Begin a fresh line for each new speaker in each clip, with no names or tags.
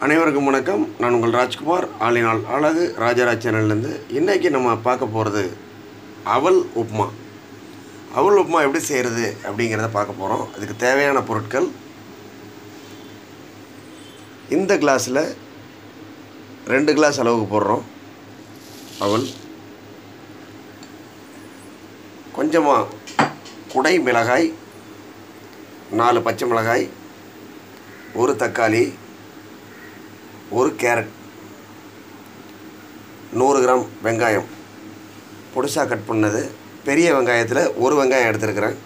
அனைவருக்கும் வணக்கம் நான் உங்கள் ராஜ்குமார் ஆளினால் அழகு ராஜராஜ் சேனல்லேருந்து இன்றைக்கி நம்ம பார்க்க போகிறது அவல் உப்மா அவல் உப்மா எப்படி செய்கிறது அப்படிங்கிறத பார்க்க போகிறோம் அதுக்கு தேவையான பொருட்கள் இந்த கிளாஸில் ரெண்டு கிளாஸ் அளவுக்கு போடுறோம் அவல் கொஞ்சமாக குடை மிளகாய் நாலு பச்சை மிளகாய் ஒரு தக்காளி ஒரு கேரட் நூறு கிராம் வெங்காயம் பொடிசாக கட் பண்ணது பெரிய வெங்காயத்தில் ஒரு வெங்காயம் எடுத்துருக்கிறேன்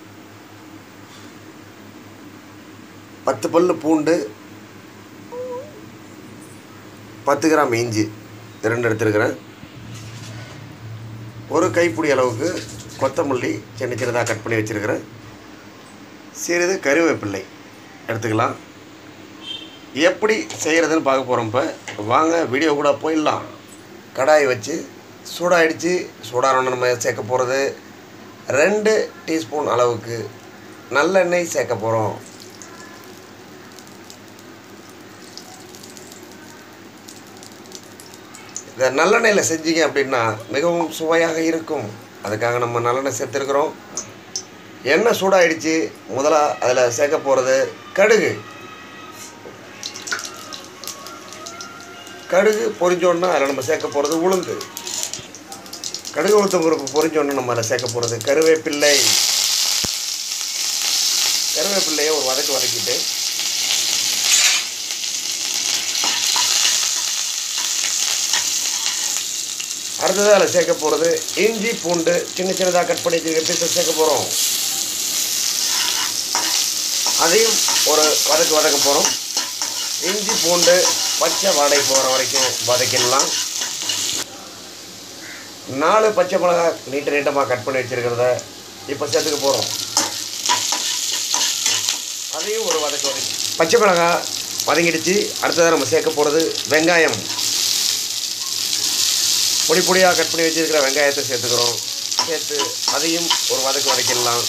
பத்து பல் பூண்டு பத்து கிராம் இஞ்சி இது ரெண்டு எடுத்துருக்கிறேன் ஒரு கைப்பிடி அளவுக்கு கொத்தமல்லி சின்ன சின்னதாக கட் பண்ணி வச்சுருக்கிறேன் சிறிது கருவேப்பிள்ளை எடுத்துக்கலாம் எப்படி செய்கிறதுன்னு பார்க்க போகிறோம் இப்போ வாங்க வீடியோ கூட போயிடலாம் கடாய் வச்சு சூடாயிடுச்சு சூடானோன்னு நம்ம சேர்க்க போகிறது ரெண்டு டீஸ்பூன் அளவுக்கு நல்லெண்ணெய் சேர்க்க போகிறோம் இதை நல்லெண்ணெயில் செஞ்சீங்க அப்படின்னா மிகவும் சுவையாக இருக்கும் அதுக்காக நம்ம நல்லெண்ணெய் சேர்த்துருக்குறோம் எண்ணெய் சூடாயிடுச்சு முதலாக அதில் சேர்க்க போகிறது கடுகு கடுகு பொரிஞ்சோன்னா அதில் நம்ம சேர்க்க போகிறது உளுந்து கடுகு உளுத்தம் பருப்பு பொரிஞ்சோன்னா நம்ம அதில் சேர்க்க போகிறது கருவேப்பிள்ளை கருவேப்பிள்ளையை ஒரு வதக்கு வதக்கிட்டு அடுத்ததாக அதில் சேர்க்க போகிறது இஞ்சி பூண்டு சின்ன சின்னதாக கட் பண்ணி பீஸை சேர்க்க போகிறோம் அதையும் ஒரு வதக்கு வதக்க போகிறோம் இஞ்சி பூண்டு பச்சை வாடை போகிற வரைக்கும் வதக்கிடலாம் நாலு பச்சை மிளகா நீட்ட நீட்டமாக கட் பண்ணி வச்சுருக்கிறத இப்போ சேர்த்துக்க போகிறோம் அதையும் ஒரு வதக்கு வதக்கி பச்சை மிளகா வதங்கிடுச்சு அடுத்ததாக நம்ம சேர்க்க போகிறது வெங்காயம் பொடி பொடியாக கட் பண்ணி வச்சுருக்கிற வெங்காயத்தை சேர்த்துக்கிறோம் சேர்த்து அதையும் ஒரு வதக்கு வதக்கிடலாம்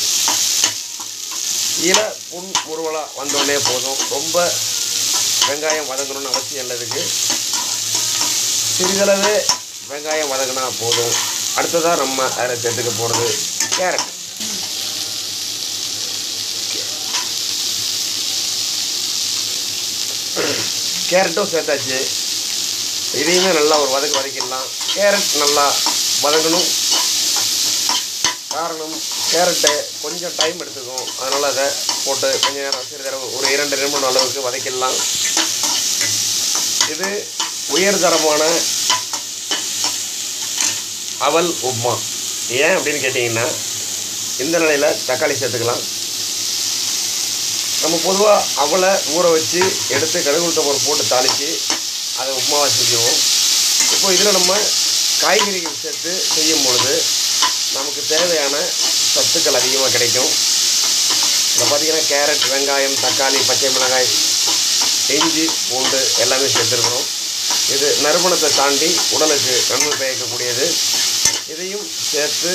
இல புண் முருவலாக வந்தோடனே போதும் ரொம்ப வெங்காயம் வதங்கணும்னு அவசியம் இல்லை இதுக்கு சிறிதளவு வெங்காயம் வதங்கினா போதும் அடுத்ததாக நம்ம அதில் சேர்த்துக்க போகிறது கேரட் கேரட்டும் சேர்த்தாச்சு இதையுமே நல்லா ஒரு வதக்கு வதக்கிடலாம் கேரட் நல்லா வதங்கணும் காரணம் கேரட்டு கொஞ்சம் டைம் எடுத்துக்கும் அதனால் அதை போட்டு கொஞ்ச நேரம் சிறிதளவு ஒரு இரண்டு நிமிடம் அளவுக்கு வதக்கிடலாம் இது உயர்தரமான அவல் உப்மா ஏன் அப்படின்னு கேட்டிங்கன்னா இந்த நிலையில் தக்காளி சேர்த்துக்கலாம் நம்ம பொதுவாக அவலை ஊற வச்சு எடுத்து கடுகு உளுத்தம்பருப்பு போட்டு தாளித்து அதை உப்மாவாக செஞ்சுருவோம் இப்போ இதில் நம்ம காய்கறிகள் சேர்த்து செய்யும் பொழுது நமக்கு தேவையான சத்துக்கள் அதிகமாக கிடைக்கும் இதில் பார்த்திங்கன்னா கேரட் வெங்காயம் தக்காளி பச்சை மிளகாய் இஞ்சி பூண்டு எல்லாமே சேர்த்துருக்குறோம் இது நறுமணத்தை தாண்டி உடலுக்கு நன்மை பயக்கக்கூடியது இதையும் சேர்த்து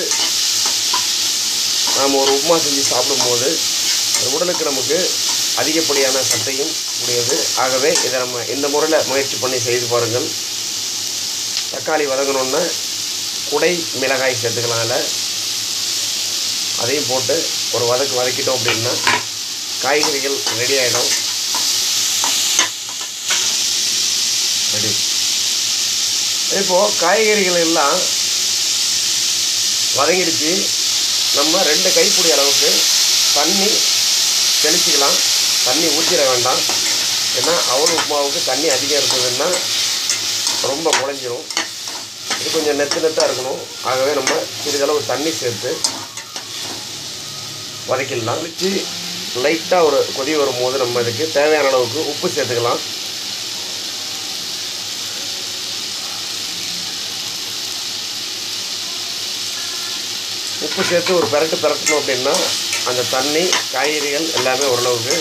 நாம் ஒரு உப்புமா செஞ்சு சாப்பிடும்போது அது உடலுக்கு நமக்கு அதிகப்படியான சத்தையும் உடையது ஆகவே இதை நம்ம இந்த முறையில் முயற்சி பண்ணி செய்து பாருங்கள் தக்காளி வதங்கணுன்னா குடை மிளகாய் சேர்த்துக்கலாம் அதில் அதையும் போட்டு ஒரு வதக்கு வதக்கிட்டோம் அப்படின்னா காய்கறிகள் ரெடி ஆகிடும் ரெடி இப்போது காய்கறிகள் எல்லாம் வதங்கிடுச்சு நம்ம ரெண்டு கைப்பிடி அளவுக்கு தண்ணி தெளிச்சிக்கலாம் தண்ணி ஊற்றிட வேண்டாம் ஏன்னா அவல் உப்புமாவுக்கு தண்ணி அதிகம் இருந்ததுன்னா ரொம்ப குழஞ்சிரும் இது கொஞ்சம் நெத்து நெத்தாக இருக்கணும் ஆகவே நம்ம சிறிதளவு தண்ணி சேர்த்து வதக்கிடலாம் வச்சு லைட்டாக ஒரு கொதி வரும்போது நம்ம இதுக்கு தேவையான அளவுக்கு உப்பு சேர்த்துக்கலாம் உப்பு சேர்த்து ஒரு பெரட்டு பெரட்டணும் அப்படின்னா அந்த தண்ணி காய்கறிகள் எல்லாமே ஓரளவுக்கு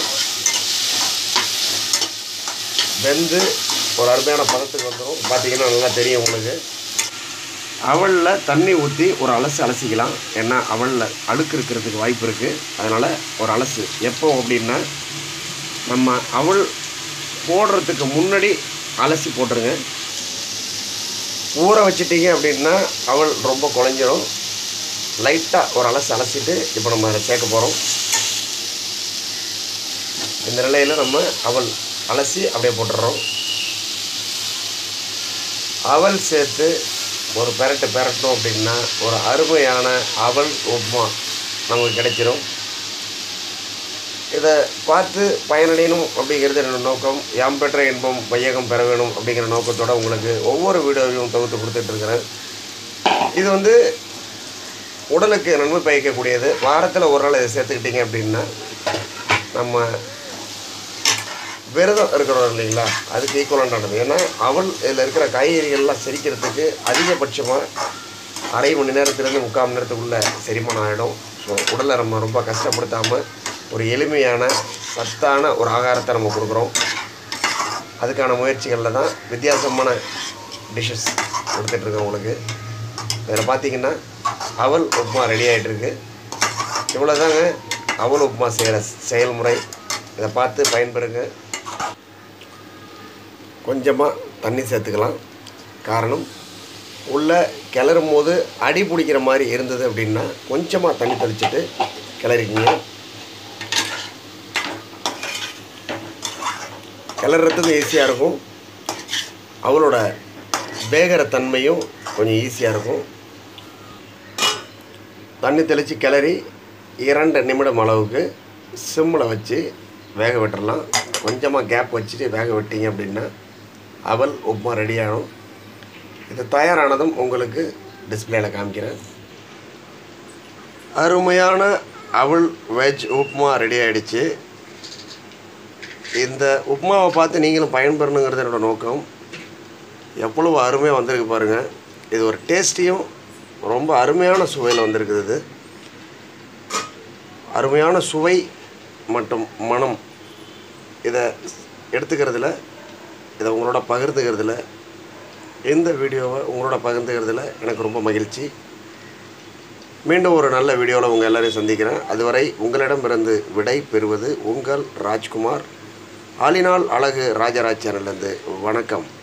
வெந்து ஒரு அருமையான பதத்துக்கு வந்துடும் பார்த்தீங்கன்னா நல்லா தெரியும் உங்களுக்கு அவலில் தண்ணி ஊற்றி ஒரு அலசு அலசிக்கலாம் ஏன்னா அவலில் அழுக்கு இருக்கிறதுக்கு வாய்ப்பு இருக்குது அதனால் ஒரு அலசு எப்போ அப்படின்னா நம்ம அவல் போடுறதுக்கு முன்னாடி அலசி போட்டுருங்க ஊற வச்சிட்டீங்க அப்படின்னா அவள் ரொம்ப குழஞ்சிரும் லைட்டாக ஒரு அலசி அலசிட்டு இப்போ நம்ம அதை சேர்க்க போகிறோம் இந்த நிலையில் நம்ம அவள் அலசி அப்படியே போட்டுடுறோம் அவல் சேர்த்து ஒரு பெரட்டு பெரட்டணும் அப்படின்னா ஒரு அருமையான அவல் உப்மா நமக்கு கிடைச்சிரும் இதை பார்த்து பயனடையணும் அப்படிங்கிறது என்னோட நோக்கம் யாம் பெற்ற இன்பம் வையகம் பெற வேணும் அப்படிங்கிற நோக்கத்தோட உங்களுக்கு ஒவ்வொரு வீடியோவையும் தொகுத்து கொடுத்துட்ருக்கிறேன் இது வந்து உடலுக்கு நன்மை பயக்கக்கூடியது வாரத்தில் ஒரு நாள் இதை சேர்த்துக்கிட்டீங்க அப்படின்னா நம்ம விரதம் இருக்கிறோம் இல்லைங்களா அதுக்கு ஈக்குவலானது ஏன்னா அவள் இதில் இருக்கிற காய்கறிகள்லாம் செரிக்கிறதுக்கு அதிகபட்சமாக அரை மணி நேரத்துலேருந்து முக்கால் மணி நேரத்துக்குள்ளே செரிமானம் ஆகிடும் ஸோ உடலை நம்ம ரொம்ப கஷ்டப்படுத்தாமல் ஒரு எளிமையான சத்தான ஒரு ஆகாரத்தை நம்ம கொடுக்குறோம் அதுக்கான முயற்சிகளில் தான் வித்தியாசமான டிஷ்ஷஸ் கொடுத்துட்ருக்கேன் உங்களுக்கு இதில் பார்த்தீங்கன்னா அவல் உப்புமா ரெடி ஆகிட்டுருக்கு இவ்வளோதாங்க அவல் உப்புமா செய்கிற செயல்முறை இதை பார்த்து பயன்பெறுங்க கொஞ்சமாக தண்ணி சேர்த்துக்கலாம் காரணம் உள்ளே கிளறும் போது அடி பிடிக்கிற மாதிரி இருந்தது அப்படின்னா கொஞ்சமாக தண்ணி தெளிச்சிட்டு கிளறிக்கிங்க கிளறதுக்கும் ஈஸியாக இருக்கும் அவளோட வேகிற தன்மையும் கொஞ்சம் ஈஸியாக இருக்கும் தண்ணி தெளித்து கிளறி இரண்டு நிமிடம் அளவுக்கு சிம்மில் வச்சு வேக விட்டுறலாம் கொஞ்சமாக கேப் வச்சுட்டு வேக விட்டீங்க அப்படின்னா அவல் உப்புமா ரெடி ஆகும் இது தயாரானதும் உங்களுக்கு டிஸ்பிளேல காமிக்கிறேன் அருமையான அவல் வெஜ் உப்புமா ரெடி ஆகிடுச்சு இந்த உப்புமாவை பார்த்து நீங்களும் பயன்பெறணுங்கிறது என்னோடய நோக்கம் எவ்வளவு அருமையாக வந்திருக்கு பாருங்கள் இது ஒரு டேஸ்டியும் ரொம்ப அருமையான சுவையில் வந்திருக்குது இது அருமையான சுவை மற்றும் மனம் இதை எடுத்துக்கிறதுல இதை உங்களோட பகிர்ந்துக்கிறதுல இந்த வீடியோவை உங்களோட பகிர்ந்துக்கிறதுல எனக்கு ரொம்ப மகிழ்ச்சி மீண்டும் ஒரு நல்ல வீடியோவில் உங்கள் எல்லாரையும் சந்திக்கிறேன் அதுவரை உங்களிடமிருந்து விடை பெறுவது உங்கள் ராஜ்குமார் ஆலினால் அழகு ராஜராஜ் சேனல்லேருந்து வணக்கம்